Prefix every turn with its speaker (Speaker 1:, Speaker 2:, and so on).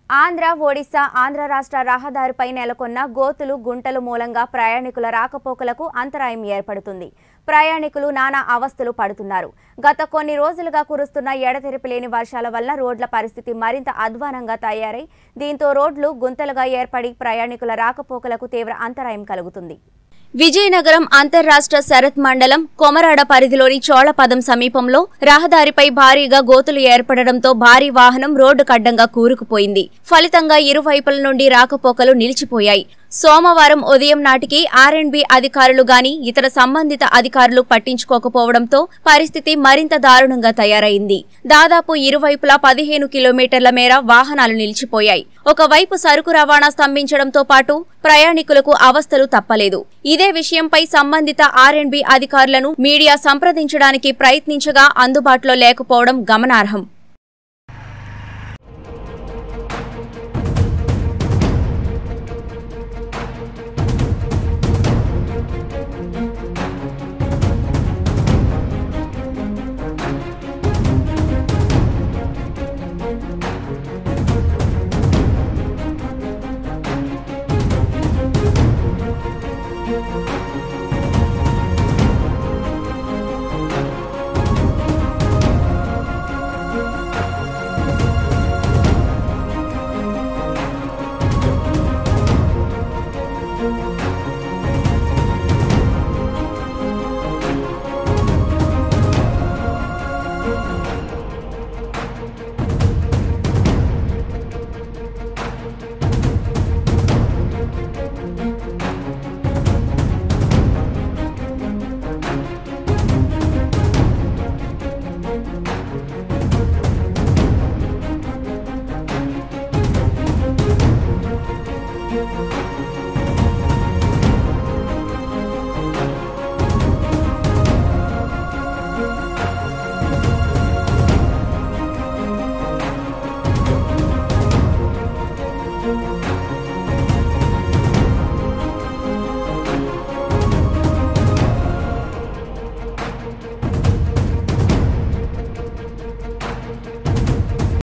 Speaker 1: ఆంధ్ర ఒడిశా ఆంధ్ర రాష్ట్ర రహదారిపై నెలకొన్న గోతులు గుంటలు మూలంగా ప్రయాణికుల రాకపోకలకు అంతరాయం ఏర్పడుతుంది ప్రయాణికులు నానా అవస్థలు పడుతున్నారు గత కొన్ని రోజులుగా కురుస్తున్న ఎడతెరిపి లేని వర్షాల వల్ల రోడ్ల పరిస్థితి మరింత అధ్వానంగా తయారై దీంతో రోడ్లు గుంతలుగా ఏర్పడి ప్రయాణికుల రాకపోకలకు తీవ్ర అంతరాయం కలుగుతుంది విజయనగరం అంతర్రాష్ట్ర శరత్ మండలం కొమరాడ పరిధిలోని చోళపదం సమీపంలో రహదారిపై భారీగా గోతులు ఏర్పడడంతో భారీ వాహనం రోడ్డు కడ్డంగా కూరుకుపోయింది ఫలితంగా ఇరువైపుల నుండి రాకపోకలు నిలిచిపోయాయి సోమవారం ఉదయం నాటికి ఆర్ఎండ్బి అధికారులు గాని ఇతర సంబంధిత అధికారులు పట్టించుకోకపోవడంతో పరిస్థితి మరింత దారుణంగా తయారైంది దాదాపు ఇరువైపులా పదిహేను కిలోమీటర్ల మేర వాహనాలు నిలిచిపోయాయి ఒకవైపు సరుకు రవాణా స్తంభించడంతో పాటు ప్రయాణికులకు అవస్థలు తప్పలేదు ఇదే విషయంపై సంబంధిత ఆర్ఎండ్బి అధికారులను మీడియా సంప్రదించడానికి ప్రయత్నించగా అందుబాటులో లేకపోవడం గమనార్హం